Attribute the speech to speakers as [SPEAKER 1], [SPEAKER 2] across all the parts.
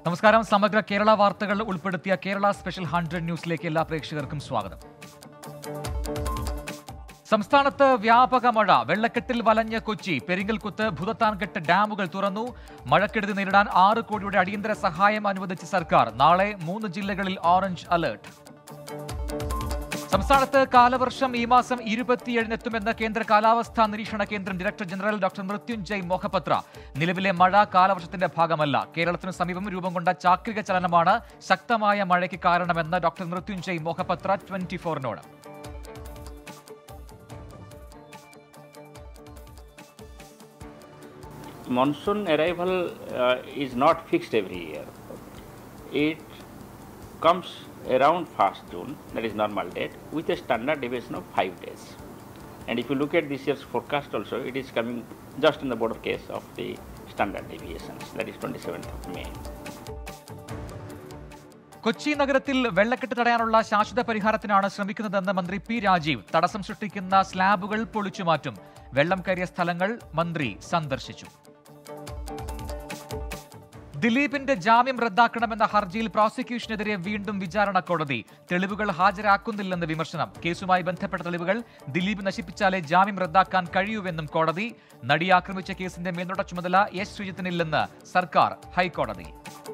[SPEAKER 1] നമസ്കാരം സമഗ്ര കേരള വാർത്തകൾ ഉൾപ്പെടുത്തിയ കേരള സ്പെഷ്യൽ ഹൺഡ്രഡ് ന്യൂസിലേക്ക് എല്ലാ പ്രേക്ഷകർക്കും സ്വാഗതം സംസ്ഥാനത്ത് വ്യാപക മഴ വെള്ളക്കെട്ടിൽ വലഞ്ഞ കൊച്ചി പെരിങ്ങൽകുത്ത് ഭൂതത്താൻകെട്ട് ഡാമുകൾ തുറന്നു മഴക്കെടുതി നേരിടാൻ ആറ് കോടിയുടെ അടിയന്തര സഹായം അനുവദിച്ച സർക്കാർ നാളെ മൂന്ന് ജില്ലകളിൽ ഓറഞ്ച് അലർട്ട് സംസ്ഥാനത്ത് കാലവർഷം ഈ മാസം ഇരുപത്തിയേഴിനെത്തുമെന്ന് കേന്ദ്ര കാലാവസ്ഥാ നിരീക്ഷണ കേന്ദ്രം director general doctor Mrutyunjay Mohapatra നിലവിലെ മഴ കാലവർഷത്തിന്റെ ഭാഗമല്ല കേരളത്തിനു സമീപം രൂപം കൊണ്ട ചാക്രിക ചലനമാണ് ശക്തമായ മഴയ്ക്ക് കാരണമെന്ന് ഡോക്ടർ മൃത്യുഞ്ജയ് മോഹപത്ര ട്വന്റി ഫോറിനോട്
[SPEAKER 2] monsoon arrival uh, is not fixed every year. It comes around 1st June, that is normal date, with a standard deviation of 5 days. And if you look at this year's forecast also, it is coming just in the border case of the standard deviations, that is 27th of May.
[SPEAKER 1] Kochi നഗരത്തിൽ വെള്ളക്കെട്ട് തടയാനുള്ള ശാശ്വത പരിഹാരത്തിനാണ് ശ്രമിക്കുന്നതെന്ന് മന്ത്രി P Rajeev തടസ്സം സൃഷ്ടിക്കുന്ന സ്ലാബുകൾ പൊളിച്ചുമാറ്റും വെള്ളം കയറിയ സ്ഥലങ്ങൾ മന്ത്രി സന്ദർശിച്ചു ദിലീപിന്റെ ജാമ്യം റദ്ദാക്കണമെന്ന ഹർജിയിൽ പ്രോസിക്യൂഷനെതിരെ വീണ്ടും വിചാരണ കോടതി തെളിവുകൾ ഹാജരാക്കുന്നില്ലെന്ന് വിമർശനം കേസുമായി ബന്ധപ്പെട്ട തെളിവുകൾ ദിലീപ് നശിപ്പിച്ചാലേ ജാമ്യം റദ്ദാക്കാൻ കഴിയൂവെന്നും കോടതി നടി ആക്രമിച്ച കേസിന്റെ മേൽനോട്ട ചുമതല എസ് ശ്രീജിത്തിനില്ലെന്ന് സർക്കാർ ഹൈക്കോടതി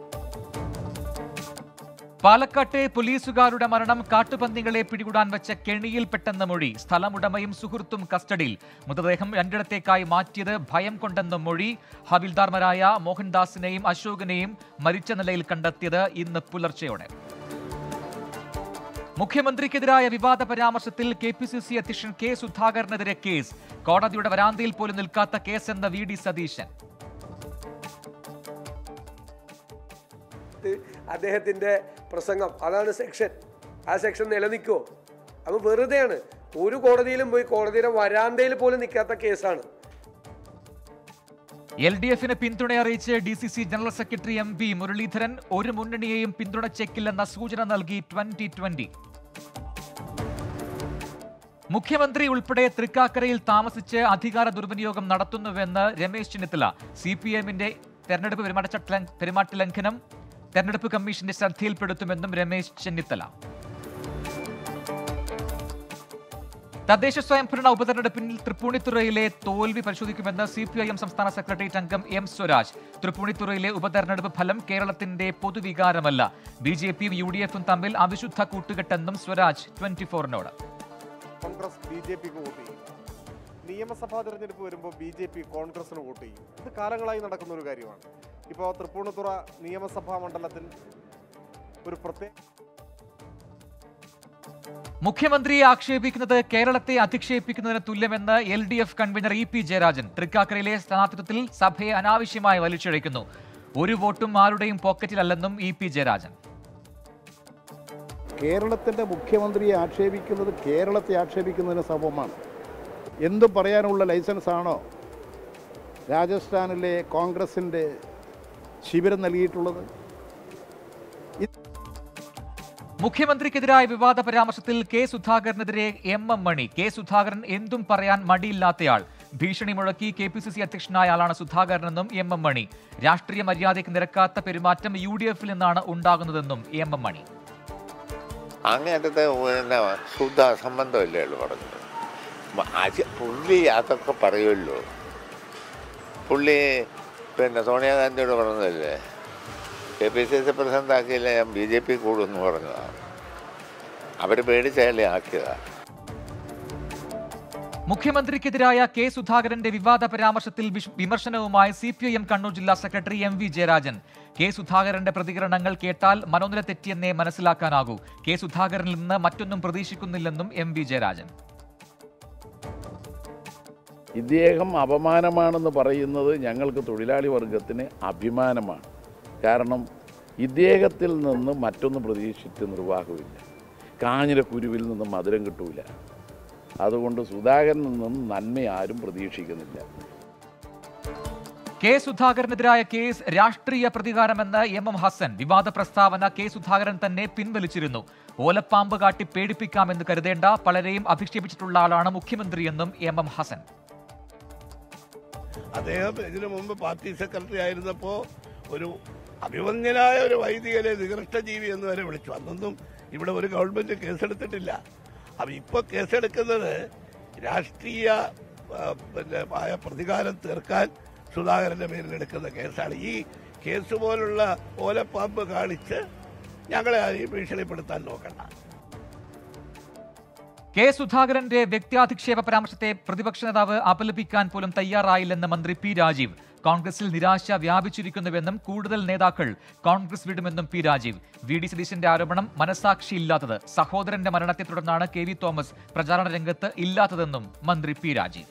[SPEAKER 1] പാലക്കാട്ടെ പോലീസുകാരുടെ മരണം കാട്ടുപന്നികളെ പിടികൂടാൻ വെച്ച കെണിയിൽപ്പെട്ടെന്ന മൊഴി സ്ഥലമുടമയും സുഹൃത്തും കസ്റ്റഡിയിൽ മൃതദേഹം രണ്ടിടത്തേക്കായി മാറ്റിയത് ഭയം കൊണ്ടെന്ന മൊഴി ഹവിൽദാർമാരായ മോഹൻദാസിനെയും അശോകനെയും മരിച്ച നിലയിൽ കണ്ടെത്തിയത് ഇന്ന് പുലർച്ചെയോടെ മുഖ്യമന്ത്രിക്കെതിരായ വിവാദ പരാമർശത്തിൽ കെ പി സി സി അധ്യക്ഷൻ കെ സുധാകരനെതിരെ കേസ് കോടതിയുടെ വരാന്തയിൽ പോലും നിൽക്കാത്ത കേസെന്ന വി ഡി സതീശൻ
[SPEAKER 3] അദ്ദേഹത്തിൻ്റെ പ്രസംഗം അതാണ് സെക്ഷൻ ആ സെക്ഷൻ നിലനിൽക്കുമോ അത് വെറുതെയാണ് ഒരു കോടതിയിലും പോയി കോടതിയുടെ വരാന്തയിൽ പോലും നിൽക്കാത്ത കേസാണ്
[SPEAKER 1] എൽ ഡി എഫിന് പിന്തുണ അറിയിച്ച് D C C general secretary M P Muraleedharan ഒരു മുന്നണിയെയും പിന്തുണച്ചേക്കില്ലെന്ന സൂചന നൽകി ട്വന്റി ട്വന്റി മുഖ്യമന്ത്രി ഉൾപ്പെടെ തൃക്കാക്കരയിൽ താമസിച്ച് അധികാര ദുർവിനിയോഗം നടത്തുന്നുവെന്ന് രമേശ് ചെന്നിത്തല സി പി എമ്മിന്റെ തെരഞ്ഞെടുപ്പ് പെരുമാറ്റച്ചട്ട പെരുമാറ്റ ലംഘനം തെരഞ്ഞെടുപ്പ് കമ്മീഷന്റെ ശ്രദ്ധയിൽപ്പെടുത്തുമെന്നും രമേശ് ചെന്നിത്തല തദ്ദേശ സ്വയംഭരണ ഉപതെരഞ്ഞെടുപ്പിൽ തൃപ്പൂണിത്തുറയിലെ തോൽവി പരിശോധിക്കുമെന്ന് സി പി ഐ എം സംസ്ഥാന സെക്രട്ടേറിയറ്റ് അംഗം എം സ്വരാജ് തൃപ്പൂണിത്തുറയിലെ ഉപതെരഞ്ഞെടുപ്പ് ഫലം കേരളത്തിന്റെ പൊതുവികാരമല്ല ബി ജെ പിയും യു ഡി എഫും തമ്മിൽ അവിശുദ്ധ കൂട്ടുകെട്ടെന്നും സ്വരാജ് ട്വന്റി ഫോറിനോട്
[SPEAKER 4] കോൺഗ്രസ് ബി ജെ പിക്ക് വോട്ട് ചെയ്യും നിയമസഭാ തെരഞ്ഞെടുപ്പ് വരുമ്പോൾ ബി ജെ പി കോൺഗ്രസിന് വോട്ട് ചെയ്യും ഇത് കാലങ്ങളായി നടക്കുന്ന ഒരു കാര്യമാണ് ഇപ്പോൾ തൃപ്പൂണിത്തുറ നിയമസഭാ മണ്ഡലത്തിൽ ഒരു പ്രത്യേക
[SPEAKER 1] മുഖ്യമന്ത്രിയെ ആക്ഷേപിക്കുന്നത് കേരളത്തെ അധിക്ഷേപിക്കുന്നതിന് തുല്യമെന്ന് L D F convener E P Jayarajan തൃക്കാക്കരയിലെ സ്ഥാനാർത്ഥിത്വത്തിൽ സഭയെ അനാവശ്യമായി വലിച്ചിഴയ്ക്കുന്നു ഒരു വോട്ടും ആരുടെയും പോക്കറ്റിലല്ലെന്നും ഇ പി ജയരാജൻ
[SPEAKER 5] കേരളത്തിൻ്റെ മുഖ്യമന്ത്രിയെ ആക്ഷേപിക്കുന്നത് കേരളത്തെ ആക്ഷേപിക്കുന്നതിന് സമമാണ് എന്തും പറയാനുള്ള ലൈസൻസ് ആണോ രാജസ്ഥാനിലെ കോൺഗ്രസിൻ്റെ ശിബിരം നൽകിയിട്ടുള്ളത്
[SPEAKER 1] മുഖ്യമന്ത്രിക്കെതിരായ വിവാദ പരാമർശത്തിൽ കെ സുധാകരനെതിരെ M M Mani K Sudhakaran എന്തും പറയാൻ മടിയില്ലാത്തയാൾ ഭീഷണി മുഴക്കി കെ പി സി സി അധ്യക്ഷനായ ആളാണ് സുധാകരനെന്നും എം എം മണി രാഷ്ട്രീയ മര്യാദയ്ക്ക് നിരക്കാത്ത പെരുമാറ്റം യു ഡി എഫിൽ നിന്നാണ് ഉണ്ടാകുന്നതെന്നും എം എം മണി
[SPEAKER 6] അങ്ങനത്തെ പിന്നെ ശുദ്ധ സംബന്ധമല്ലേ ഉള്ളു പറഞ്ഞത് മ- അത് പുള്ളി അതൊക്കെ പറയുമല്ലോ പുള്ളി പിന്നെ സോണിയാഗാന്ധിയോട് പറഞ്ഞതല്ലേ K P C C president ആക്കിയില്ല ഞാൻ ബി ജെ പി കൂടുമെന്ന് പറഞ്ഞതാണ് അവർ പേടിച്ചയാളെ ആക്കിയതാണ്
[SPEAKER 1] മുഖ്യമന്ത്രിക്കെതിരായ കെ സുധാകരന്റെ വിവാദ പരാമർശത്തിൽ വിഷ്- വിമർശനവുമായി C P I M Kannur ജില്ലാ secretary M V Jayarajan K സുധാകരന്റെ പ്രതികരണങ്ങൾ കേട്ടാൽ മനോനില തെറ്റിയെന്നേ മനസ്സിലാക്കാനാകൂ കെ സുധാകരനിൽ നിന്ന് മറ്റൊന്നും പ്രതീക്ഷിക്കുന്നില്ലെന്നും എം വി ജയരാജൻ
[SPEAKER 5] ഇദ്ദേഹം അപമാനമാണെന്ന് പറയുന്നത് ഞങ്ങൾക്ക് തൊഴിലാളി വർഗത്തിന് അഭിമാനമാണ് കാരണം ഇദ്ദേഹത്തിൽ നിന്ന് മറ്റൊന്ന് പ്രതീക്ഷിച്ച് നിർവാഹമില്ല കാഞ്ഞിര കുരുവിൽ നിന്ന് മധുരം കിട്ടൂല അതുകൊണ്ട് സുധാകരനിൽ നിന്നും നന്മ ആരും പ്രതീക്ഷിക്കുന്നില്ല
[SPEAKER 1] കെ സുധാകരനെതിരായ കേസ് രാഷ്ട്രീയ പ്രതികാരമെന്ന് എം എം ഹസൻ വിവാദ പ്രസ്താവന കെ സുധാകരൻ തന്നെ പിൻവലിച്ചിരുന്നു ഓലപ്പാമ്പ് കാട്ടി പേടിപ്പിക്കാമെന്ന് കരുതേണ്ട പലരെയും അധിക്ഷേപിച്ചിട്ടുള്ള ആളാണ് മുഖ്യമന്ത്രിയെന്നും എം എം ഹസൻ
[SPEAKER 7] അദ്ദേഹം ഇതിനു മുമ്പ് പാർട്ടി സെക്രട്ടറി ആയിരുന്നപ്പോൾ ഒരു അഭിമന്യനായ ഒരു വൈദികനെ നികൃഷ്ടജീവി എന്ന് വരെ വിളിച്ചു അന്നൊന്നും ഇവിടെ ഒരു ഗവൺമെന്റ് കേസെടുത്തിട്ടില്ല അപ്പൊ ഇപ്പൊ കേസെടുക്കുന്നത് രാഷ്ട്രീയ ആ, പിന്നെ ആയ പ്രതികാരം തീർക്കാൻ സുധാകരന്റെ പേരിൽ എടുക്കുന്ന കേസാണ് ഈ കേസ് പോലുള്ള ഓലപ്പാമ്പ് കാണിച്ച് ഞങ്ങളെ ആരെയും ഭീഷണിപ്പെടുത്താൻ നോക്കണ്ട
[SPEAKER 1] കെ സുധാകരന്റെ വ്യക്തിയാധിക്ഷേപ പരാമർശത്തെ പ്രതിപക്ഷ നേതാവ് അപലപിക്കാൻ പോലും തയ്യാറായില്ലെന്ന് മന്ത്രി പി രാജീവ് കോൺഗ്രസിൽ നിരാശ വ്യാപിച്ചിരിക്കുന്നുവെന്നും കൂടുതൽ നേതാക്കൾ കോൺഗ്രസ് വിടുമെന്നും പി രാജീവ് വി ഡി സതീശന്റെ ആരോപണം മനസാക്ഷിയില്ലാത്തത് സഹോദരന്റെ മരണത്തെ തുടർന്നാണ് കെ വി തോമസ് പ്രചാരണ രംഗത്ത് ഇല്ലാത്തതെന്നും മന്ത്രി പി രാജീവ്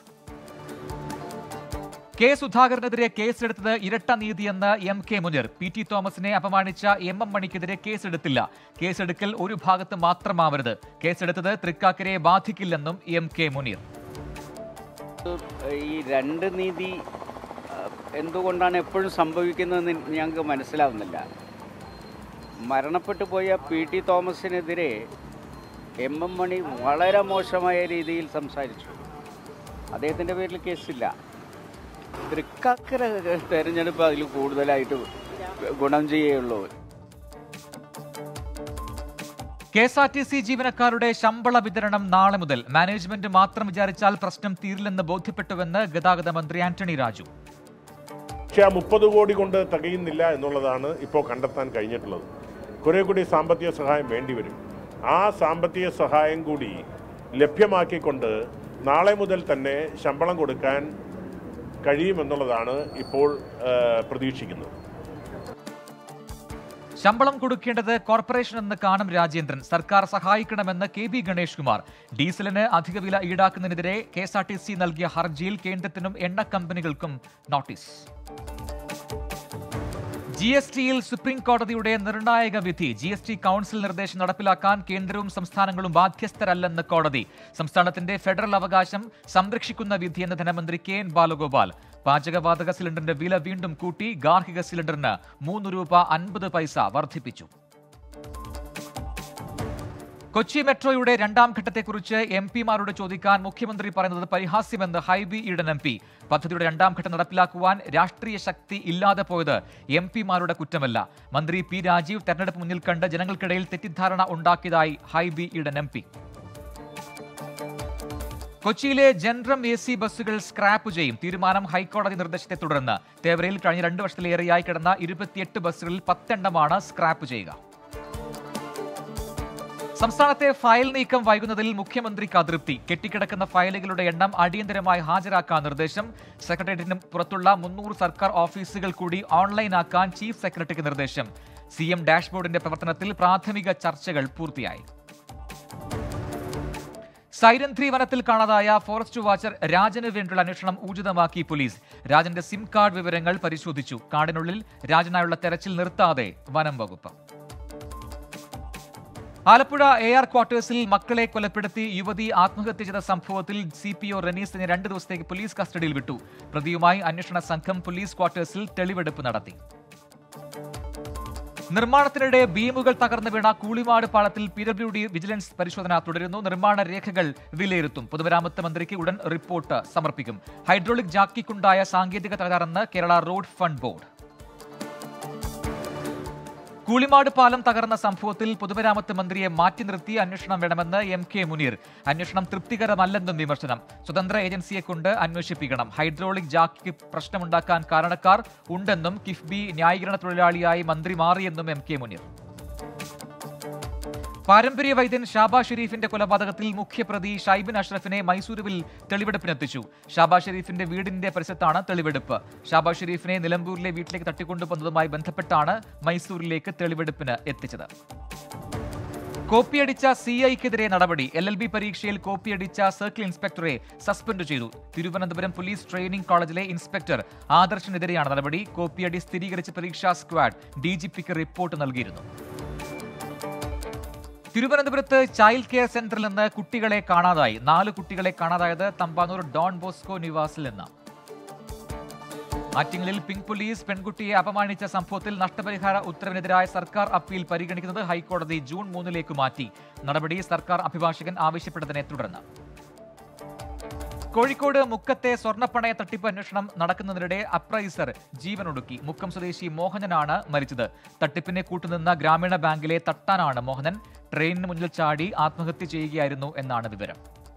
[SPEAKER 1] കെ സുധാകരനെതിരെ കേസെടുത്തത് ഇരട്ട നീതിയെന്ന് M K Muneer P T തോമസിനെ അപമാനിച്ച എം എം മണിക്കെതിരെ കേസെടുത്തില്ല കേസെടുക്കൽ ഒരു ഭാഗത്ത് മാത്രമാവരുത് കേസെടുത്തത് തൃക്കാക്കരയെ ബാധിക്കില്ലെന്നും എം കെ മുനീർ
[SPEAKER 8] ഈ രണ്ട് നീതി ആ, എന്തുകൊണ്ടാണ് എപ്പോഴും സംഭവിക്കുന്നതെന്ന് ഞങ്ങൾക്ക് മനസ്സിലാവുന്നില്ല മരണപ്പെട്ടു പോയ പി ടി തോമസിനെതിരെ എം എം മണി വളരെ മോശമായ രീതിയിൽ സംസാരിച്ചു അദ്ദേഹത്തിൻ്റെ പേരിൽ കേസില്ല തൃക്കാക്കര തെരഞ്ഞെടുപ്പ് അതിൽ കൂടുതലായിട്ട് ഗുണം ചെയ്യുകയുള്ളൂ
[SPEAKER 1] K S R T C ജീവനക്കാരുടെ ശമ്പള വിതരണം നാളെ മുതൽ മാനേജ്മെന്റ് മാത്രം വിചാരിച്ചാൽ പ്രശ്നം തീരില്ലെന്ന് ബോധ്യപ്പെട്ടുവെന്ന് ഗതാഗത മന്ത്രി ആന്റണി രാജു
[SPEAKER 9] പക്ഷേ ആ മുപ്പത് കോടി കൊണ്ട് തികയുന്നില്ല എന്നുള്ളതാണ് ഇപ്പോൾ കണ്ടെത്താൻ കഴിഞ്ഞിട്ടുള്ളത് കുറേ കൂടി സാമ്പത്തിക സഹായം വേണ്ടിവരും ആ സാമ്പത്തിക സഹായം കൂടി ലഭ്യമാക്കിക്കൊണ്ട് നാളെ മുതൽ തന്നെ ശമ്പളം കൊടുക്കാൻ കഴിയുമെന്നുള്ളതാണ് ഇപ്പോൾ ആ, പ്രതീക്ഷിക്കുന്നത്
[SPEAKER 1] ശമ്പളം കൊടുക്കേണ്ടത് കോർപ്പറേഷൻ എന്ന് കാണും രാജേന്ദ്രൻ സർക്കാർ സഹായിക്കണമെന്ന് കെ ബി ഗണേഷ് കുമാർ ഡീസലിന് അധിക വില ഈടാക്കുന്നതിനെതിരെ K S R T C നൽകിയ ഹർജിയിൽ കേന്ദ്രത്തിനും എണ്ണ കമ്പനികൾക്കും നോട്ടീസ് ജി എസ് ടിയിൽ സുപ്രീം കോടതിയുടെ നിർണായക വിധി ജി എസ് ടി കൗൺസിൽ നിർദ്ദേശം നടപ്പിലാക്കാൻ കേന്ദ്രവും സംസ്ഥാനങ്ങളും ബാധ്യസ്ഥരല്ലെന്ന് കോടതി സംസ്ഥാനത്തിന്റെ ഫെഡറൽ അവകാശം സംരക്ഷിക്കുന്ന വിധിയെന്ന് ധനമന്ത്രി കെ എൻ ബാലഗോപാൽ പാചകവാതക സിലിണ്ടറിന്റെ വില വീണ്ടും കൂട്ടി ഗാർഹിക സിലിണ്ടറിന് മൂന്ന് രൂപ അൻപത് പൈസ വർദ്ധിപ്പിച്ചു കൊച്ചി മെട്രോയുടെ രണ്ടാം ഘട്ടത്തെക്കുറിച്ച് എം പിമാരോട് ചോദിക്കാൻ മുഖ്യമന്ത്രി പറയുന്നത് പരിഹാസ്യമെന്ന് ഹൈബി ഈഡൻ എം പി പദ്ധതിയുടെ രണ്ടാം ഘട്ടം നടപ്പിലാക്കുവാൻ രാഷ്ട്രീയ ശക്തി ഇല്ലാതെ പോയത് എം പിമാരുടെ കുറ്റമല്ല മന്ത്രി പി രാജീവ് തെരഞ്ഞെടുപ്പ് മുന്നിൽ കണ്ട് ജനങ്ങൾക്കിടയിൽ തെറ്റിദ്ധാരണ ഉണ്ടാക്കിയതായി ഹൈബി ഈഡൻ എം പി കൊച്ചിയിലെ ജനറം എ സി ബസ്സുകൾ സ്ക്രാപ്പ് ചെയ്യും തീരുമാനം ഹൈക്കോടതി നിർദ്ദേശത്തെ തുടർന്ന് തേവരയിൽ കഴിഞ്ഞ രണ്ട് വർഷത്തിലേറെയായി കിടന്ന ഇരുപത്തിയെട്ട് ബസ്സുകളിൽ പത്തെണ്ണമാണ് സ്ക്രാപ്പ് ചെയ്യുക സംസ്ഥാനത്തെ ഫയൽ നീക്കം വൈകുന്നതിൽ മുഖ്യമന്ത്രിക്ക് അതൃപ്തി കെട്ടിക്കിടക്കുന്ന ഫയലുകളുടെ എണ്ണം അടിയന്തരമായി ഹാജരാക്കാൻ നിർദ്ദേശം സെക്രട്ടേറിയറ്റിന് പുറത്തുള്ള മുന്നൂറ് സർക്കാർ ഓഫീസുകൾ കൂടി ഓൺലൈനാക്കാൻ ചീഫ് സെക്രട്ടറിക്ക് നിർദ്ദേശം സി എം ഡാഷ്ബോർഡിന്റെ പ്രവർത്തനത്തിൽ പ്രാഥമിക ചർച്ചകൾ പൂർത്തിയായി സൈരൻ ത്രീ വനത്തിൽ കാണാതായ ഫോറസ്റ്റ് വാച്ചർ രാജന് വേണ്ടിയുള്ള അന്വേഷണം ഊർജിതമാക്കി പോലീസ് രാജന്റെ സിം കാർഡ് വിവരങ്ങൾ പരിശോധിച്ചു കാടിനുള്ളിൽ രാജനായുള്ള തെരച്ചിൽ നിർത്താതെ വനം വകുപ്പ് ആലപ്പുഴ എ ആർ ക്വാർട്ടേഴ്സിൽ മക്കളെ കൊലപ്പെടുത്തി യുവതി ആത്മഹത്യ ചെയ്ത സംഭവത്തിൽ സി പി ഒ റനീസിനെ രണ്ട് ദിവസത്തേക്ക് പോലീസ് കസ്റ്റഡിയിൽ വിട്ടു പ്രതിയുമായി അന്വേഷണ സംഘം പോലീസ് ക്വാർട്ടേഴ്സിൽ തെളിവെടുപ്പ് നടത്തി നിർമ്മാണത്തിനിടെ ബീമുകൾ തകർന്നു വീണ കൂളിമാട് പാളത്തിൽ പി ഡബ്ല്യു ഡി വിജിലൻസ് പരിശോധന തുടരുന്നു നിർമ്മാണ രേഖകൾ വിലയിരുത്തും പൊതുമരാമത്ത് മന്ത്രിക്ക് ഉടൻ റിപ്പോർട്ട് സമർപ്പിക്കും ഹൈഡ്രോളിക് ജാക്കിക്കുണ്ടായ സാങ്കേതിക തകരാറെന്ന് Kerala road fund board Koolimad പാലം തകർന്ന സംഭവത്തിൽ പൊതുമരാമത്ത് മന്ത്രിയെ മാറ്റി നിർത്തി അന്വേഷണം വേണമെന്ന് എം കെ മുനീർ അന്വേഷണം തൃപ്തികരമല്ലെന്നും വിമർശനം സ്വതന്ത്ര ഏജൻസിയെ കൊണ്ട് അന്വേഷിപ്പിക്കണം ഹൈഡ്രോളിക് ജാക്കിക്ക് പ്രശ്നമുണ്ടാക്കാൻ കാരണക്കാർ ഉണ്ടെന്നും കിഫ്ബി ന്യായീകരണ തൊഴിലാളിയായി മന്ത്രി മാറിയെന്നും എം കെ മുനീർ പാരമ്പര്യ വൈദ്യൻ ഷാബാ ഷെരീഫിന്റെ കൊലപാതകത്തിൽ മുഖ്യപ്രതി ഷൈബിൻ അഷ്റഫിനെ മൈസൂരുവിൽ തെളിവെടുപ്പിനെത്തിച്ചു ഷാബാ ഷെരീഫിന്റെ വീടിന്റെ പരിസരത്താണ് തെളിവെടുപ്പ് ഷാബാ ഷെരീഫിനെ നിലമ്പൂരിലെ വീട്ടിലേക്ക് തട്ടിക്കൊണ്ടുവന്നതുമായി ബന്ധപ്പെട്ടാണ് മൈസൂരിലേക്ക് തെളിവെടുപ്പിന് എത്തിച്ചത് കോപ്പിയടിച്ച സി ഐക്കെതിരെ നടപടി എൽ എൽ ബി പരീക്ഷയിൽ കോപ്പിയടിച്ച സർക്കിൾ ഇൻസ്പെക്ടറെ സസ്പെൻഡ് ചെയ്തു തിരുവനന്തപുരം പോലീസ് ട്രെയിനിംഗ് കോളേജിലെ ഇൻസ്പെക്ടർ ആദർശിനെതിരെയാണ് നടപടി കോപ്പിയടി സ്ഥിരീകരിച്ച പരീക്ഷാ സ്ക്വാഡ് ഡി ജി പിക്ക് റിപ്പോർട്ട് നൽകിയിരുന്നു തിരുവനന്തപുരത്ത് ചൈൽഡ് കെയർ സെന്ററിൽ നിന്ന് കുട്ടികളെ കാണാതായി നാല് കുട്ടികളെ കാണാതായത് തമ്പാനൂർ ഡോൺ ബോസ്കോ നിവാസിൽ നിന്ന് ആറ്റിങ്ങലിൽ പിങ്ക് പോലീസ് പെൺകുട്ടിയെ അപമാനിച്ച സംഭവത്തിൽ നഷ്ടപരിഹാര ഉത്തരവിനെതിരായ സർക്കാർ അപ്പീൽ പരിഗണിക്കുന്നത് ഹൈക്കോടതി ജൂൺ മൂന്നിലേക്ക് മാറ്റി നടപടി സർക്കാർ അഭിഭാഷകൻ ആവശ്യപ്പെട്ടതിനെ തുടർന്ന് കോഴിക്കോട് മുക്കത്തെ സ്വർണ്ണപ്പണയ തട്ടിപ്പ് അന്വേഷണം നടക്കുന്നതിനിടെ അപ്രൈസർ ജീവനൊടുക്കി മുക്കം സ്വദേശി മോഹനനാണ് മരിച്ചത് തട്ടിപ്പിനെ കൂട്ടുനിന്ന ഗ്രാമീണ ബാങ്കിലെ തട്ടാനാണ് മോഹനൻ ട്രെയിനിന് മുന്നിൽ ചാടി ആത്മഹത്യ ചെയ്യുകയായിരുന്നു എന്നാണ് വിവരം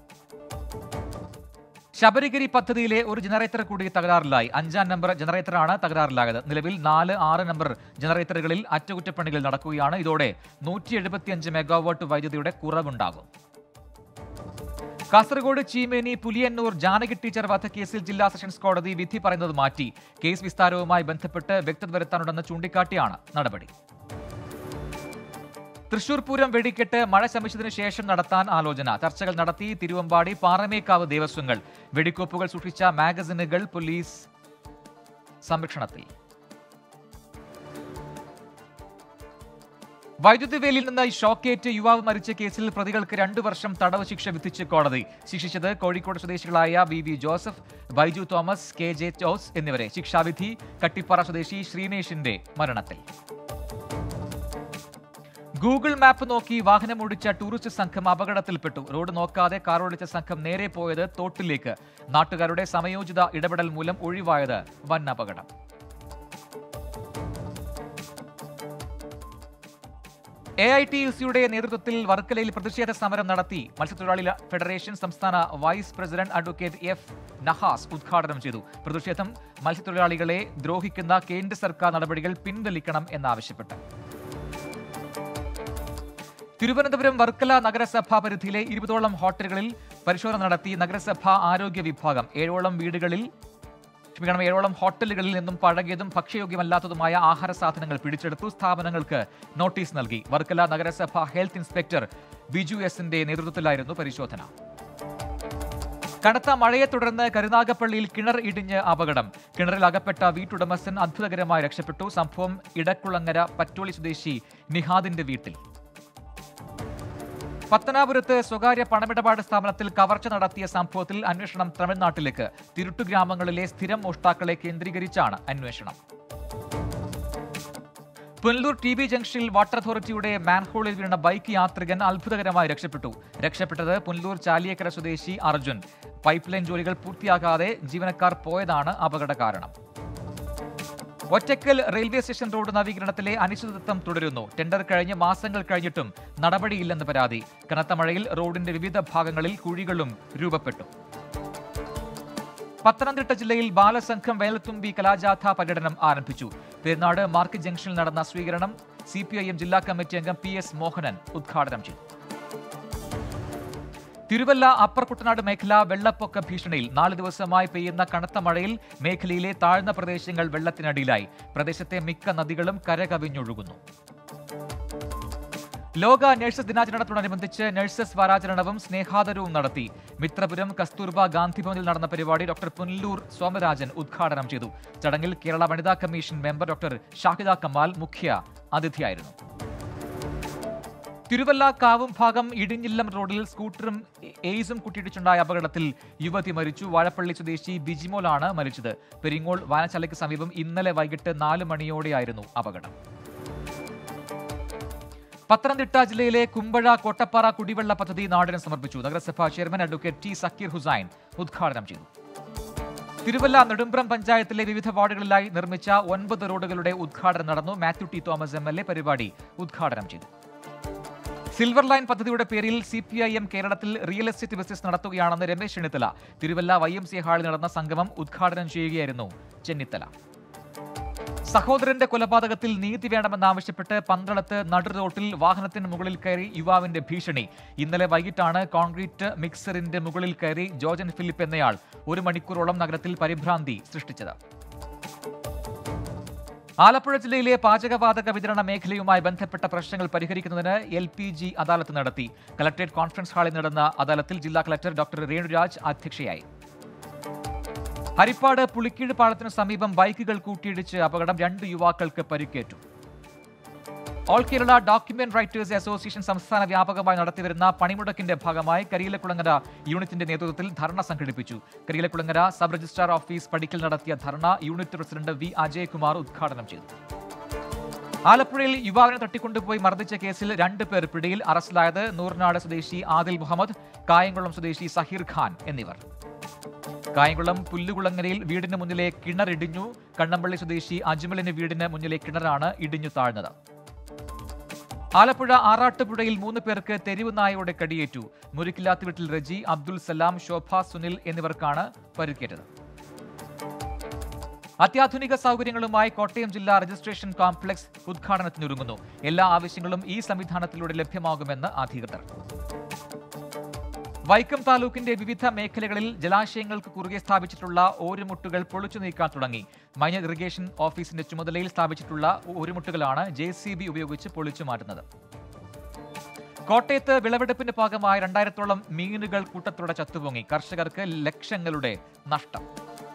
[SPEAKER 1] ശബരിഗിരി പദ്ധതിയിലെ ഒരു ജനറേറ്റർ കൂടി തകരാറിലായി അഞ്ചാം നമ്പർ ജനറേറ്ററാണ് തകരാറിലായത് നിലവിൽ നാല് ആറ് നമ്പർ ജനറേറ്ററുകളിൽ അറ്റകുറ്റപ്പണികൾ നടക്കുകയാണ് ഇതോടെ നൂറ്റി എഴുപത്തിയഞ്ച് മെഗാവാട്ട് വൈദ്യുതിയുടെ കുറവുണ്ടാകും കാസർഗോഡ് ചീമേനി പുലിയന്നൂർ ജാനകി ടീച്ചർ വധക്കേസിൽ ജില്ലാ സെഷൻസ് കോടതി വിധി പറയുന്നത് മാറ്റി കേസ് വിസ്താരവുമായി ബന്ധപ്പെട്ട് വ്യക്തത വരുത്താനുണ്ടെന്ന് ചൂണ്ടിക്കാട്ടിയാണ് നടപടി തൃശൂർ പൂരം വെടിക്കെട്ട് മഴ ശമിച്ചതിനു ശേഷം നടത്താൻ ആലോചന ചർച്ചകൾ നടത്തി തിരുവമ്പാടി പാറമേക്കാവ് ദേവസ്വങ്ങൾ വെടിക്കോപ്പുകൾ സൂക്ഷിച്ച മാഗസിനുകൾ പോലീസ് സംരക്ഷണത്തിൽ വൈദ്യുതി വേലിയിൽ നിന്ന് ഷോക്കേറ്റ് യുവാവ് മരിച്ച കേസിൽ പ്രതികൾക്ക് രണ്ടു വർഷം തടവ് ശിക്ഷ വിധിച്ച് കോടതി ശിക്ഷിച്ചത് കോഴിക്കോട് സ്വദേശികളായ V V Joseph Baiju Thomas K J Jose എന്നിവരെ ശിക്ഷാവിധി കട്ടിപ്പാറ സ്വദേശി ശ്രീനേഷിന്റെ മരണത്തിൽ ഗൂഗിൾ മാപ്പ് നോക്കി വാഹനം ഓടിച്ച ടൂറിസ്റ്റ് സംഘം അപകടത്തിൽപ്പെട്ടു റോഡ് നോക്കാതെ കാർ ഓടിച്ച സംഘം നേരെ പോയത് തോട്ടിലേക്ക് നാട്ടുകാരുടെ സമയോചിത ഇടപെടൽ മൂലം ഒഴിവായത് വൻ അപകടം എ ഐ ടി യു സിയുടെ നേതൃത്വത്തിൽ വർക്കലയിൽ പ്രതിഷേധ സമരം നടത്തി മത്സ്യത്തൊഴിലാളി ഫെഡറേഷൻ സംസ്ഥാന vice president advocate F Nahas ഉദ്ഘാടനം ചെയ്തു പ്രതിഷേധം മത്സ്യത്തൊഴിലാളികളെ ദ്രോഹിക്കുന്ന കേന്ദ്ര സർക്കാർ നടപടികൾ പിൻവലിക്കണം എന്നാവശ്യപ്പെട്ടു തിരുവനന്തപുരം വർക്കല നഗരസഭാ പരിധിയിലെ ഇരുപതോളം ഹോട്ടലുകളിൽ പരിശോധന നടത്തി നഗരസഭാ ആരോഗ്യ വിഭാഗം ഏഴോളം വീടുകളിൽ ക്ഷമിക്കണം ഏഴോളം ഹോട്ടലുകളിൽ നിന്നും പഴകിയതും ഭക്ഷ്യയോഗ്യമല്ലാത്തതുമായ ആഹാര സാധനങ്ങൾ പിടിച്ചെടുത്തു സ്ഥാപനങ്ങൾക്ക് നോട്ടീസ് നൽകി വർക്കല നഗരസഭ ഹെൽത്ത് ഇൻസ്പെക്ടർ ബിജു എസിന്റെ നേതൃത്വത്തിലായിരുന്നു പരിശോധന കനത്ത മഴയെ തുടർന്ന് കരുനാഗപ്പള്ളിയിൽ കിണർ ഇടിഞ്ഞ് അപകടം കിണറിൽ അകപ്പെട്ട വീട്ടുടമസ്ഥൻ അത്ഭുതകരമായി രക്ഷപ്പെട്ടു സംഭവം ഇടക്കുളങ്ങര പറ്റോളി സ്വദേശി നിഹാദിന്റെ വീട്ടിൽ പത്തനാപുരത്ത് സ്വകാര്യ പണമിടപാട് സ്ഥാപനത്തിൽ കവർച്ച നടത്തിയ സംഭവത്തിൽ അന്വേഷണം തമിഴ്നാട്ടിലേക്ക് തിരുട്ടു ഗ്രാമങ്ങളിലെ സ്ഥിരം മോഷ്ടാക്കളെ കേന്ദ്രീകരിച്ചാണ് അന്വേഷണം പുനലൂർ ടി ബി ജംഗ്ഷനിൽ വാട്ടർ അതോറിറ്റിയുടെ മാൻഹോളിൽ വീണ ബൈക്ക് യാത്രികൻ അത്ഭുതകരമായി രക്ഷപ്പെട്ടു രക്ഷപ്പെട്ടത് പുനലൂർ ചാലിയേക്കര സ്വദേശി അർജുൻ പൈപ്പ് ലൈൻ ജോലികൾ പൂർത്തിയാകാതെ ജീവനക്കാർ പോയതാണ് അപകട കാരണം ഒറ്റക്കൽ റെയിൽവേ സ്റ്റേഷൻ റോഡ് നവീകരണത്തിലെ അനിശ്ചിതത്വം തുടരുന്നു ടെൻഡർ കഴിഞ്ഞ് മാസങ്ങൾ കഴിഞ്ഞിട്ടും നടപടിയില്ലെന്ന് പരാതി കനത്ത മഴയിൽ റോഡിന്റെ വിവിധ ഭാഗങ്ങളിൽ കുഴികളും രൂപപ്പെട്ടു പത്തനംതിട്ട ജില്ലയിൽ ബാലസംഘം വേലത്തുമ്പി കലാജാഥ പര്യടനം ആരംഭിച്ചു പെരുന്നാട് മാർക്കറ്റ് ജംഗ്ഷനിൽ നടന്ന സ്വീകരണം സി ജില്ലാ കമ്മിറ്റി അംഗം പി എസ് മോഹനൻ ഉദ്ഘാടനം ചെയ്തു തിരുവല്ല അപ്പർ കുട്ടനാട് മേഖല വെള്ളപ്പൊക്ക ഭീഷണിയിൽ നാല് ദിവസമായി പെയ്യുന്ന കനത്ത മഴയിൽ മേഖലയിലെ താഴ്ന്ന പ്രദേശങ്ങൾ വെള്ളത്തിനടിയിലായി പ്രദേശത്തെ മിക്ക നദികളും കരകവിഞ്ഞൊഴുകുന്നു ലോക നഴ്സസ് ദിനാചരണത്തോടനുബന്ധിച്ച് നഴ്സസ് വാരാചരണവും സ്നേഹാദരവും നടത്തി മിത്രപുരം കസ്തൂർബ ഗാന്ധി ഭവനിൽ നടന്ന പരിപാടി ഡോക്ടർ പുനലൂർ സോമരാജൻ ഉദ്ഘാടനം ചെയ്തു ചടങ്ങിൽ കേരള വനിതാ commission member doctor Shahida Kamal മുഖ്യ അതിഥിയായിരുന്നു തിരുവല്ല കാവും ഭാഗം ഇടിഞ്ഞില്ലം റോഡിൽ സ്കൂട്ടറും എയ്സും കൂട്ടിയിടിച്ചുണ്ടായ അപകടത്തിൽ യുവതി മരിച്ചു വാഴപ്പള്ളി സ്വദേശി ബിജിമോലാണ് മരിച്ചത് പെരിങ്ങോൾ വാനച്ചാലയ്ക്ക് സമീപം ഇന്നലെ വൈകിട്ട് നാല് മണിയോടെയായിരുന്നു അപകടം പത്തനംതിട്ട ജില്ലയിലെ കുമ്പഴ കോട്ടപ്പാറ കുടിവെള്ള പദ്ധതി നാടിന് സമർപ്പിച്ചു നഗരസഭാ chairman advocate T Zakir Hussain ഉദ്ഘാടനം ചെയ്തു തിരുവല്ല നെടുമ്പ്രം പഞ്ചായത്തിലെ വിവിധ വാർഡുകളിലായി നിർമ്മിച്ച ഒൻപത് റോഡുകളുടെ ഉദ്ഘാടനം നടന്നു Mathew T Thomas M L A പരിപാടി ഉദ്ഘാടനം ചെയ്തു സിൽവർ ലൈൻ പദ്ധതിയുടെ പേരിൽ സി പി ഐ എം കേരളത്തിൽ റിയൽ എസ്റ്റേറ്റ് ബിസിനസ് നടത്തുകയാണെന്ന് Ramesh Chennithala Thiruvalla Y M C ഹാളിൽ നടന്ന സംഗമം ഉദ്ഘാടനം ചെയ്യുകയായിരുന്നു ചെന്നിത്തല സഹോദരന്റെ കൊലപാതകത്തിൽ നീതി വേണമെന്നാവശ്യപ്പെട്ട് പന്തളത്ത് നടു റോട്ടിൽ വാഹനത്തിന് മുകളിൽ കയറി യുവാവിന്റെ ഭീഷണി ഇന്നലെ വൈകിട്ടാണ് കോൺക്രീറ്റ് മിക്സറിന്റെ മുകളിൽ കയറി ജോർജൻ ഫിലിപ്പ് എന്നയാൾ ഒരു മണിക്കൂറോളം നഗരത്തിൽ പരിഭ്രാന്തി സൃഷ്ടിച്ചത് ആലപ്പുഴ ജില്ലയിലെ പാചകവാതക വിതരണ മേഖലയുമായി ബന്ധപ്പെട്ട പ്രശ്നങ്ങൾ പരിഹരിക്കുന്നതിന് എൽ പി ജി അദാലത്ത് നടത്തി കലക്ടറേറ്റ് കോൺഫറൻസ് ഹാളിൽ നടന്ന അദാലത്തിൽ ജില്ലാ കലക്ടർ ഡോക്ടർ രേണുരാജ് അധ്യക്ഷയായി ഹരിപ്പാട് പുളിക്കീഴ് പാളത്തിനു സമീപം ബൈക്കുകൾ കൂട്ടിയിടിച്ച് അപകടം രണ്ട് യുവാക്കൾക്ക് പരിക്കേറ്റു all Kerala document writers association സംസ്ഥാന വ്യാപകമായി നടത്തിവരുന്ന പണിമുടക്കിന്റെ ഭാഗമായി കരിയിലക്കുളങ്ങര യൂണിറ്റിന്റെ നേതൃത്വത്തിൽ ധർണ സംഘടിപ്പിച്ചു കരിയിലക്കുളങ്ങര സബ് രജിസ്ട്രാർ ഓഫീസ് പടിക്കൽ നടത്തിയ dharna unit president V Ajaykumar ഉദ്ഘാടനം ചെയ്തു ആലപ്പുഴയിൽ യുവാവിനെ തട്ടിക്കൊണ്ടുപോയി മർദ്ദിച്ച കേസിൽ രണ്ട് പേർ പിടിയിൽ അറസ്റ്റിലായത് നൂറിനാട് സ്വദേശി ആദിൽ മുഹമ്മദ് കായംകുളം സ്വദേശി സഹീർ ഖാൻ എന്നിവർ കായംകുളം പുല്ലുകുളങ്ങരയിൽ വീടിന് മുന്നിലെ കിണർ ഇടിഞ്ഞു കണ്ണമ്പള്ളി സ്വദേശി അജ്മലിന് വീടിന് മുന്നിലെ കിണറാണ് ഇടിഞ്ഞു താഴ്ന്നത് ആലപ്പുഴ ആറാട്ടുപുഴയിൽ മൂന്ന് പേർക്ക് തെരുവ് നായയുടെ കടിയേറ്റു മുരിക്കില്ലാത്ത വീട്ടിൽ റജി അബ്ദുൽ സലാം ശോഭ സുനിൽ എന്നിവർക്കാണ് പരിക്കേറ്റത് അത്യാധുനിക സൗകര്യങ്ങളുമായി കോട്ടയം ജില്ലാ രജിസ്ട്രേഷൻ കോംപ്ലക്സ് ഉദ്ഘാടനത്തിനൊരുങ്ങുന്നു എല്ലാ ആവശ്യങ്ങളും ഈ സംവിധാനത്തിലൂടെ ലഭ്യമാകുമെന്ന് അധികൃതർ വൈക്കം താലൂക്കിന്റെ വിവിധ മേഖലകളിൽ ജലാശയങ്ങൾക്ക് കുറുകെ സ്ഥാപിച്ചിട്ടുള്ള ഓരുമുട്ടുകൾ പൊളിച്ചു നീക്കാൻ തുടങ്ങി മൈനർ ഇറിഗേഷൻ ഓഫീസിന്റെ ചുമതലയിൽ സ്ഥാപിച്ചിട്ടുള്ള ഓരുമുട്ടുകളാണ് ജെ സി ബി ഉപയോഗിച്ച് പൊളിച്ചു മാറ്റുന്നത് കോട്ടയത്ത് വിളവെടുപ്പിന്റെ ഭാഗമായി രണ്ടായിരത്തോളം മീനുകൾ കൂട്ടത്തോടെ ചത്തുപൊങ്ങി കർഷകർക്ക് ലക്ഷങ്ങളുടെ നഷ്ടം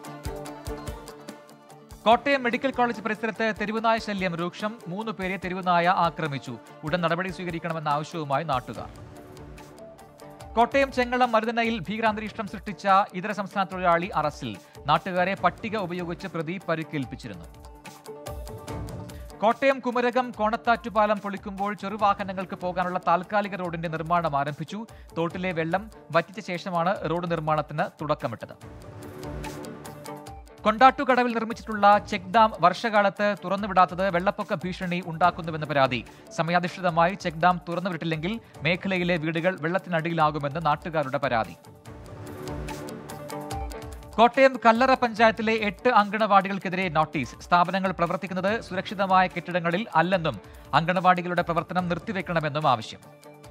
[SPEAKER 1] കോട്ടയം മെഡിക്കൽ കോളേജ് പരിസരത്ത് തെരുവുനായ ശല്യം രൂക്ഷം മൂന്ന് പേരെ തെരുവുനായ ആക്രമിച്ചു ഉടൻ നടപടി സ്വീകരിക്കണമെന്ന ആവശ്യവുമായി നാട്ടുകാർ കോട്ടയം ചെങ്ങളം മരുതനയിൽ ഭീകരാന്തരീക്ഷം സൃഷ്ടിച്ച ഇതര സംസ്ഥാന തൊഴിലാളി അറസ്റ്റിൽ നാട്ടുകാരെ പട്ടിക ഉപയോഗിച്ച് പ്രതി പരിക്കേൽപ്പിച്ചിരുന്നു കോട്ടയം കുമരകം കോണത്താറ്റുപാലം പൊളിക്കുമ്പോൾ ചെറുവാഹനങ്ങൾക്ക് പോകാനുള്ള താൽക്കാലിക റോഡിന്റെ നിർമ്മാണം ആരംഭിച്ചു തോട്ടിലെ വെള്ളം വറ്റിച്ച ശേഷമാണ് റോഡ് നിർമ്മാണത്തിന് തുടക്കമിട്ടത് കൊണ്ടാട്ടുകടവിൽ നിർമ്മിച്ചിട്ടുള്ള ചെക്ക് ഡാം വർഷകാലത്ത് തുറന്നുവിടാത്തത് വെള്ളപ്പൊക്ക ഭീഷണി ഉണ്ടാക്കുന്നുവെന്ന് പരാതി സമയാധിഷ്ഠിതമായി ചെക്ക് ഡാം തുറന്നുവിട്ടില്ലെങ്കിൽ മേഖലയിലെ വീടുകൾ വെള്ളത്തിനടിയിലാകുമെന്ന് നാട്ടുകാരുടെ പരാതി കോട്ടയം കല്ലറ പഞ്ചായത്തിലെ എട്ട് അങ്കണവാടികൾക്കെതിരെ നോട്ടീസ് സ്ഥാപനങ്ങൾ പ്രവർത്തിക്കുന്നത് സുരക്ഷിതമായ കെട്ടിടങ്ങളിൽ അല്ലെന്നും അങ്കണവാടികളുടെ പ്രവർത്തനം നിർത്തിവെക്കണമെന്നും ആവശ്യം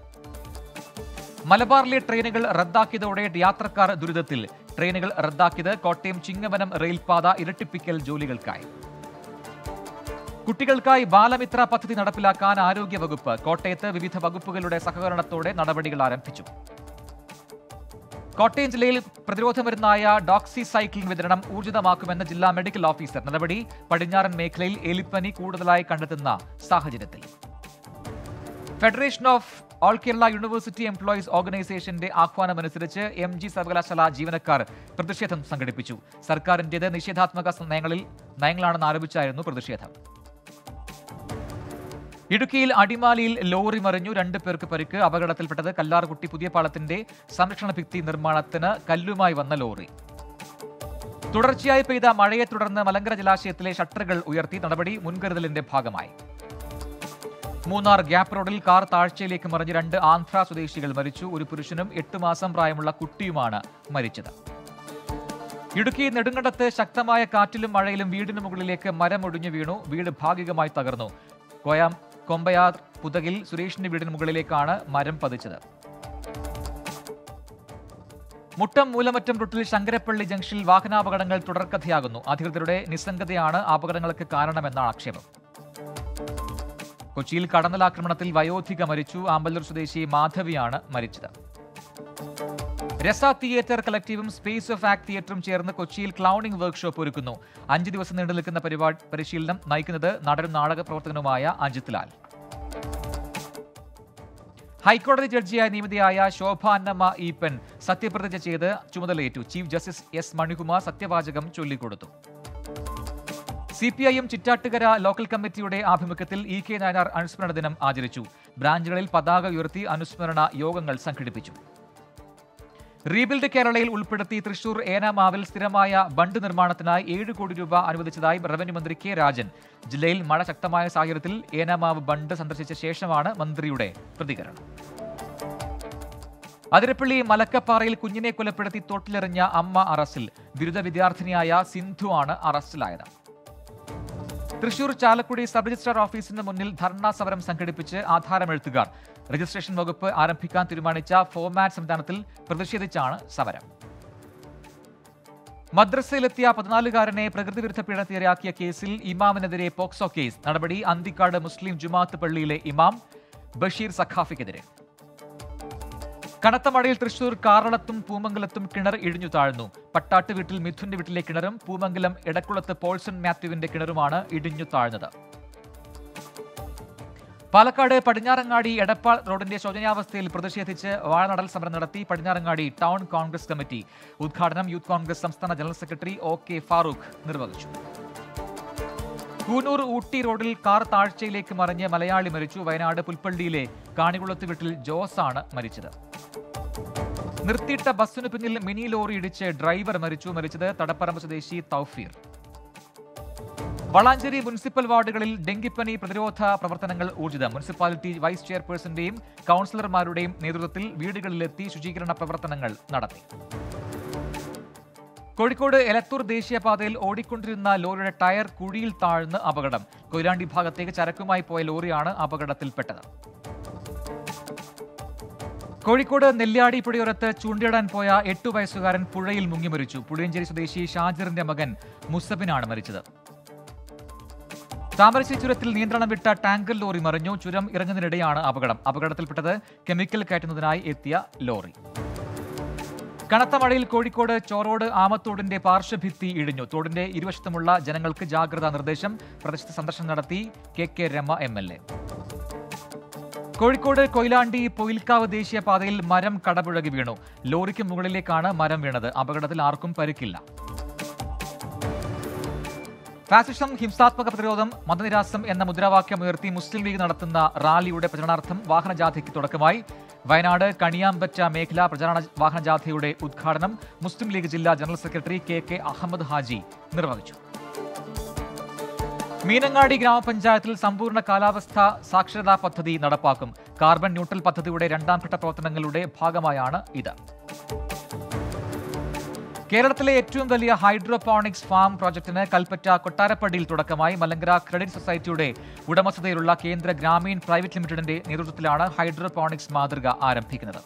[SPEAKER 1] മലബാറിലെ ട്രെയിനുകൾ റദ്ദാക്കിയതോടെ യാത്രക്കാർ ദുരിതത്തിൽ ട്രെയിനുകൾ റദ്ദാക്കിയത് കോട്ടയം ചിങ്ങവനം റെയിൽപാത ഇരട്ടിപ്പിക്കൽ ജോലികൾക്കായി കുട്ടികൾക്കായി ബാലമിത്ര പദ്ധതി നടപ്പിലാക്കാൻ ആരോഗ്യവകുപ്പ് കോട്ടയത്ത് വിവിധ വകുപ്പുകളുടെ സഹകരണത്തോടെ നടപടികൾ ആരംഭിച്ചു കോട്ടയം ജില്ലയിൽ പ്രതിരോധ മരുന്നായ ഡോക്സി സൈക്ലിൻ വിതരണം ഊർജിതമാക്കുമെന്ന് ജില്ലാ മെഡിക്കൽ ഓഫീസർ നടപടി പടിഞ്ഞാറൻ മേഖലയിൽ എലിപ്പനി കൂടുതലായി കണ്ടെത്തുന്ന സാഹചര്യത്തിൽ federation of all Kerala university employees ഓർഗനൈസേഷന്റെ ആഹ്വാനമനുസരിച്ച് എം ജി സർവകലാശാല ജീവനക്കാർ പ്രതിഷേധം സംഘടിപ്പിച്ചു സർക്കാരിന്റേത് നിഷേധാത്മക നയങ്ങളിൽ നയങ്ങളാണെന്ന് ആരോപിച്ചായിരുന്നു പ്രതിഷേധം ഇടുക്കിയിൽ അടിമാലിയിൽ ലോറി മറിഞ്ഞു രണ്ടു പേർക്ക് പരിക്ക് അപകടത്തിൽപ്പെട്ടത് കല്ലാർകുട്ടി പുതിയ പാലത്തിന്റെ സംരക്ഷണ ഭിത്തി നിർമ്മാണത്തിന് കല്ലുമായി വന്ന ലോറി തുടർച്ചയായി പെയ്ത മഴയെ തുടർന്ന് മലങ്കര ജലാശയത്തിലെ ഷട്ടറുകൾ ഉയർത്തി നടപടി മുൻകരുതലിന്റെ ഭാഗമായി മൂന്നാർ ഗ്യാപ്പ് റോഡിൽ കാർ താഴ്ചയിലേക്ക് മറിഞ്ഞ് രണ്ട് ആന്ധ്ര സ്വദേശികൾ മരിച്ചു ഒരു പുരുഷനും എട്ട് മാസം പ്രായമുള്ള കുട്ടിയുമാണ് മരിച്ചത് ഇടുക്കി നെടുങ്കണ്ടത്ത് ശക്തമായ കാറ്റിലും മഴയിലും വീടിന് മുകളിലേക്ക് മരം ഒടിഞ്ഞു വീണു വീട് ഭാഗികമായി തകർന്നു കോയാം കൊമ്പയാർ പുതകിൽ സുരേഷിന്റെ വീടിന് മുകളിലേക്കാണ് മരം പതിച്ചത് മുട്ടം മൂലമറ്റം റൂട്ടിൽ ശങ്കരപ്പള്ളി ജംഗ്ഷനിൽ വാഹനാപകടങ്ങൾ തുടർക്കഥയാകുന്നു അധികൃതരുടെ നിസ്സംഗതയാണ് അപകടങ്ങൾക്ക് കാരണമെന്നാണ് ആക്ഷേപം കൊച്ചിയിൽ കടന്നലാക്രമണത്തിൽ വയോധിക മരിച്ചു ആമ്പല്ലൂർ സ്വദേശി മാധവിയാണ് മരിച്ചത് രസ തിയേറ്റർ കളക്റ്റീവും സ്പേസ് ഓഫ് ആക്ട് തിയേറ്ററും ചേർന്ന് കൊച്ചിയിൽ ക്ലൗണിംഗ് വർക്ക്ഷോപ്പ് ഒരുക്കുന്നു അഞ്ച് ദിവസം നീണ്ടു നിൽക്കുന്ന പരിപാടി പരിശീലനം നയിക്കുന്നത് നടനും നാടക പ്രവർത്തകനുമായ അജിത് ലാൽ ഹൈക്കോടതി ജഡ്ജിയായി നിയമിതയായ ശോഭ അന്നമ്മ ഈപ്പൻ സത്യപ്രതിജ്ഞ ചെയ്ത് ചുമതലയേറ്റു ചീഫ് ജസ്റ്റിസ് എസ് മണികുമാർ സത്യവാചകം ചൊല്ലിക്കൊടുത്തു C P I M Chittattukara local കമ്മിറ്റിയുടെ ആഭിമുഖ്യത്തിൽ ഇ കെ നായനാർ അനുസ്മരണ ദിനം ആചരിച്ചു ബ്രാഞ്ചുകളിൽ പതാക ഉയർത്തി അനുസ്മരണ യോഗങ്ങൾ സംഘടിപ്പിച്ചു റീബിൽഡ് കേരളയിൽ ഉൾപ്പെടുത്തി തൃശൂർ ഏനാമാവിൽ സ്ഥിരമായ ബണ്ട് നിർമ്മാണത്തിനായി ഏഴ് കോടി രൂപ അനുവദിച്ചതായി റവന്യൂ മന്ത്രി കെ രാജൻ ജില്ലയിൽ മഴ ശക്തമായ സാഹചര്യത്തിൽ ഏനാമാവ് ബണ്ട് സന്ദർശിച്ച ശേഷമാണ് മന്ത്രിയുടെ പ്രതികരണം അതിരപ്പള്ളി മലക്കപ്പാറയിൽ കുഞ്ഞിനെ കൊലപ്പെടുത്തി തോട്ടിലെറിഞ്ഞ അമ്മ അറസ്റ്റിൽ ബിരുദ വിദ്യാർത്ഥിനിയായ സിന്ധു ആണ് അറസ്റ്റിലായത് തൃശൂർ ചാലക്കുടി സബ് രജിസ്ട്രാർ ഓഫീസിന് മുന്നിൽ ധർണാ സമരം സംഘടിപ്പിച്ച് ആധാരമെഴുത്തുകാർ രജിസ്ട്രേഷൻ വകുപ്പ് ആരംഭിക്കാൻ തീരുമാനിച്ച ഫോമാറ്റ് സംവിധാനത്തിൽ പ്രതിഷേധിച്ചാണ് സമരം മദ്രസയിലെത്തിയ പതിനാലുകാരനെ പ്രകൃതി വിരുദ്ധ പീഡനത്തിനിരയാക്കിയ കേസിൽ ഇമാമിനെതിരെ പോക്സോ കേസ് നടപടി അന്തിക്കാട് മുസ്ലിം ജുമാഅത്ത് പള്ളിയിലെ ഇമാം ബഷീർ സഖാഫിക്കെതിരെ കനത്ത മഴയിൽ തൃശൂർ കാറളത്തും പൂമംഗലത്തും കിണർ ഇടിഞ്ഞു താഴ്ന്നു പട്ടാട്ട് വീട്ടിൽ മിഥുന്റെ വീട്ടിലെ കിണറും പൂമംഗലം എടക്കുളത്ത് പോൾസൺ മാത്യുവിന്റെ കിണറുമാണ് ഇടിഞ്ഞു താഴ്ന്നത് പാലക്കാട് പടിഞ്ഞാറങ്ങാടി എടപ്പാൾ റോഡിന്റെ ശോചനീയാവസ്ഥയിൽ പ്രതിഷേധിച്ച് വാഴനടൽ സമരം നടത്തി പടിഞ്ഞാറങ്ങാടി ടൗൺ കോൺഗ്രസ് കമ്മിറ്റി ഉദ്ഘാടനം യൂത്ത് കോൺഗ്രസ് സംസ്ഥാന general secretary O K Farooq നിർവഹിച്ചു കൂനൂർ ഊട്ടി റോഡിൽ കാർ താഴ്ചയിലേക്ക് മറിഞ്ഞ് മലയാളി മരിച്ചു വയനാട് പുൽപ്പള്ളിയിലെ കാണികുളത്ത് വീട്ടിൽ ജോസ് ആണ് മരിച്ചത് നിർത്തിയിട്ട ബസ്സിനു പിന്നിൽ മിനി ലോറി ഇടിച്ച് ഡ്രൈവർ മരിച്ചു മരിച്ചത് തടപ്പറമ്പ് സ്വദേശി തൗഫീർ വളാഞ്ചേരി മുനിസിപ്പൽ വാർഡുകളിൽ ഡെങ്കിപ്പനി പ്രതിരോധ പ്രവർത്തനങ്ങൾ ഊർജിതം മുനിസിപ്പാലിറ്റി വൈസ് ചെയർപേഴ്സന്റെയും കൗൺസിലർമാരുടെയും നേതൃത്വത്തിൽ വീടുകളിലെത്തി ശുചീകരണ പ്രവർത്തനങ്ങൾ നടത്തി കോഴിക്കോട് എലത്തൂർ ദേശീയപാതയിൽ ഓടിക്കൊണ്ടിരുന്ന ലോറിയുടെ ടയർ കുഴിയിൽ താഴ്ന്ന് അപകടം കൊയിലാണ്ടി ഭാഗത്തേക്ക് ചരക്കുമായി പോയ ലോറിയാണ് അപകടത്തിൽപ്പെട്ടത് കോഴിക്കോട് നെല്ലിയാടി പുഴയോരത്ത് ചൂണ്ടിയിടാൻ പോയ എട്ടു വയസ്സുകാരൻ പുഴയിൽ മുങ്ങി മരിച്ചു പുളിയഞ്ചേരി സ്വദേശി ഷാജിറിന്റെ മകൻ മുസബിനാണ് മരിച്ചത് താമരശ്ശേരി ചുരത്തിൽ നിയന്ത്രണം വിട്ട ടാങ്കർ ലോറി മറിഞ്ഞു ചുരം ഇറങ്ങുന്നതിനിടെയാണ് അപകടം അപകടത്തിൽപ്പെട്ടത് കെമിക്കൽ കയറ്റുന്നതിനായി എത്തിയ ലോറി കനത്ത മഴയിൽ കോഴിക്കോട് ചോറോട് ആമത്തോടിന്റെ പാർശ്വഭിത്തി ഇടിഞ്ഞു തോടിന്റെ ഇരുവശത്തുമുള്ള ജനങ്ങൾക്ക് ജാഗ്രതാ നിർദ്ദേശം പ്രദേശത്ത് സന്ദർശനം നടത്തി K K Rema M L A Kozhikode Koyilandy Poyilkavu ദേശീയപാതയിൽ മരം കടപുഴകി വീണു ലോറിക്ക് മുകളിലേക്കാണ് മരം വീണത് അപകടത്തിൽ ആർക്കും പരിക്കില്ല ഫാസിസം ഹിംസാത്മക പ്രതിരോധം മതനിരാസം എന്ന മുദ്രാവാക്യം ഉയർത്തി മുസ്ലിം ലീഗ് നടത്തുന്ന റാലിയുടെ പ്രചരണാർത്ഥം വാഹനജാഥയ്ക്ക് തുടക്കമായി വയനാട് കണിയാമ്പറ്റ മേഖലാ പ്രചാരണ വാഹനജാഥയുടെ ഉദ്ഘാടനം മുസ്ലിം ലീഗ് ജില്ലാ general secretary K K Ahammed Haji നിർവഹിച്ചു മീനങ്ങാടി ഗ്രാമപഞ്ചായത്തിൽ സമ്പൂർണ്ണ കാലാവസ്ഥ സാക്ഷരതാ പദ്ധതി നടപ്പാക്കും കാർബൺ ന്യൂട്രൽ പദ്ധതിയുടെ രണ്ടാം ഘട്ട പ്രവർത്തനങ്ങളുടെ ഭാഗമായാണ് ഇത് കേരളത്തിലെ ഏറ്റവും വലിയ ഹൈഡ്രോപോണിക്സ് ഫാം പ്രോജക്ടിന് കൽപ്പറ്റ കൊട്ടാരപ്പടിയിൽ തുടക്കമായി മലങ്കര ക്രെഡിറ്റ് സൊസൈറ്റിയുടെ ഉടമസ്ഥതയിലുള്ള കേന്ദ്ര ഗ്രാമീൺ പ്രൈവറ്റ് ലിമിറ്റഡിന്റെ നേതൃത്വത്തിലാണ് ഹൈഡ്രോപോണിക്സ് മാതൃക ആരംഭിക്കുന്നത്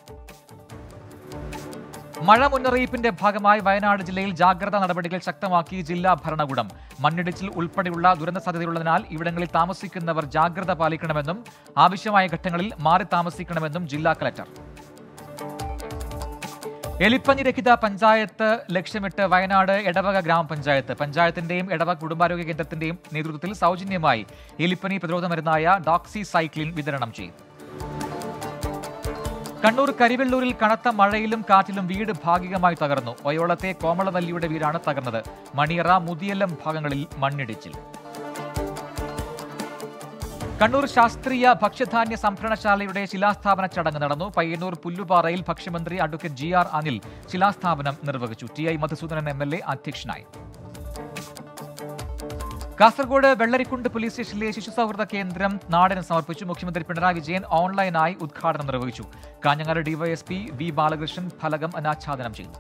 [SPEAKER 1] മഴ മുന്നറിയിപ്പിന്റെ ഭാഗമായി വയനാട് ജില്ലയിൽ ജാഗ്രതാ നടപടികൾ ശക്തമാക്കി ജില്ലാ ഭരണകൂടം മണ്ണിടിച്ചിൽ ഉൾപ്പെടെയുള്ള ദുരന്ത സാധ്യതയുള്ളതിനാൽ ഇവിടങ്ങളിൽ താമസിക്കുന്നവർ ജാഗ്രത പാലിക്കണമെന്നും ആവശ്യമായ ഘട്ടങ്ങളിൽ മാറി താമസിക്കണമെന്നും ജില്ലാ കലക്ടർ എലിപ്പനി രഹിത പഞ്ചായത്ത് ലക്ഷ്യമിട്ട് വയനാട് എടവക ഗ്രാമപഞ്ചായത്ത് പഞ്ചായത്തിന്റെയും എടവക കുടുംബാരോഗ്യ കേന്ദ്രത്തിന്റെയും നേതൃത്വത്തിൽ സൗജന്യമായി എലിപ്പനി പ്രതിരോധ മരുന്നായ ഡോക്സി സൈക്ലിൻ വിതരണം ചെയ്യും കണ്ണൂർ കരിവെള്ളൂരിൽ കനത്ത മഴയിലും കാറ്റിലും വീട് ഭാഗികമായി തകർന്നു ഒയോളത്തെ കോമളവല്ലിയുടെ വീടാണ് തകർന്നത് മണിയറ മുതിയല്ലം ഭാഗങ്ങളിൽ മണ്ണിടിച്ചിൽ കണ്ണൂർ ശാസ്ത്രീയ ഭക്ഷ്യധാന്യ സംഭരണശാലയുടെ ശിലാസ്ഥാപന ചടങ്ങ് നടന്നു പയ്യന്നൂർ പുല്ലുപാറയിൽ ഭക്ഷ്യമന്ത്രി അഡ്വക്കേറ്റ് ജി ആർ അനിൽ ശിലാസ്ഥാപനം നിർവഹിച്ചു T I Madhusoodanan M L A അധ്യക്ഷനായി കാസർഗോഡ് വെള്ളരിക്കുണ്ട് പോലീസ് സ്റ്റേഷനിലെ ശിശു സൗഹൃദ കേന്ദ്രം നാടിന് സമർപ്പിച്ചു മുഖ്യമന്ത്രി പിണറായി വിജയൻ ഓൺലൈനായി ഉദ്ഘാടനം നിർവഹിച്ചു കാഞ്ഞങ്ങാട് ഡിവൈഎസ്പി വി ബാലകൃഷ്ണൻ ഫലകം അനാച്ഛാദനം ചെയ്തു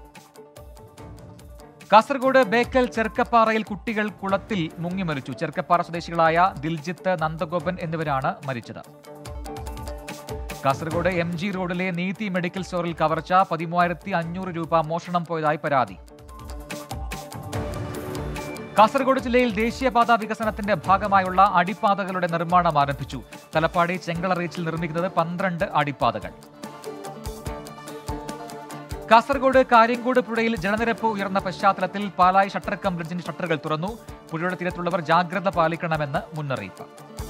[SPEAKER 1] കാസർഗോഡ് ബേക്കൽ ചെർക്കപ്പാറയിൽ കുട്ടികൾ കുളത്തിൽ മുങ്ങി മരിച്ചു ചെർക്കപ്പാറ സ്വദേശികളായ ദിൽജിത്ത് നന്ദഗോപൻ എന്നിവരാണ് മരിച്ചത് കാസർഗോഡ് എം ജി റോഡിലെ നീതി മെഡിക്കൽ സ്റ്റോറിൽ കവർച്ച പതിമൂവായിരത്തി അഞ്ഞൂറ് രൂപ മോഷണം പോയതായി പരാതി കാസർഗോഡ് ജില്ലയിൽ ദേശീയപാത വികസനത്തിന്റെ ഭാഗമായുള്ള അടിപ്പാതകളുടെ നിർമ്മാണം ആരംഭിച്ചു തലപ്പാടി ചെങ്കള റീച്ചിൽ നിർമ്മിക്കുന്നത് പന്ത്രണ്ട് അടിപ്പാതകൾ കാസർഗോഡ് കാര്യങ്കോട് പുഴയിൽ ജലനിരപ്പ് ഉയർന്ന പശ്ചാത്തലത്തിൽ പാലായി ഷട്ടർ കം ബ്രിഡ്ജിന്റെ ഷട്ടറുകൾ തുറന്നു പുഴയുടെ തീരത്തുള്ളവർ ജാഗ്രത പാലിക്കണമെന്ന് മുന്നറിയിപ്പ്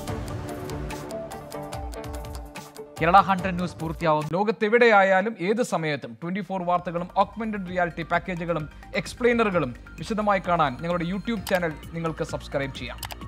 [SPEAKER 1] കേരള ഹൺഡ്രഡ് ന്യൂസ് പൂർത്തിയാവുന്നു
[SPEAKER 10] ലോകത്തെവിടെയായാലും ഏത് സമയത്തും ട്വന്റി ഫോർ വാർത്തകളും ഓഗ്മെന്റഡ് റിയാലിറ്റി പാക്കേജുകളും എക്സ്പ്ലെയിനറുകളും വിശദമായി കാണാൻ ഞങ്ങളുടെ യൂട്യൂബ് ചാനൽ നിങ്ങൾക്ക് സബ്സ്ക്രൈബ് ചെയ്യാം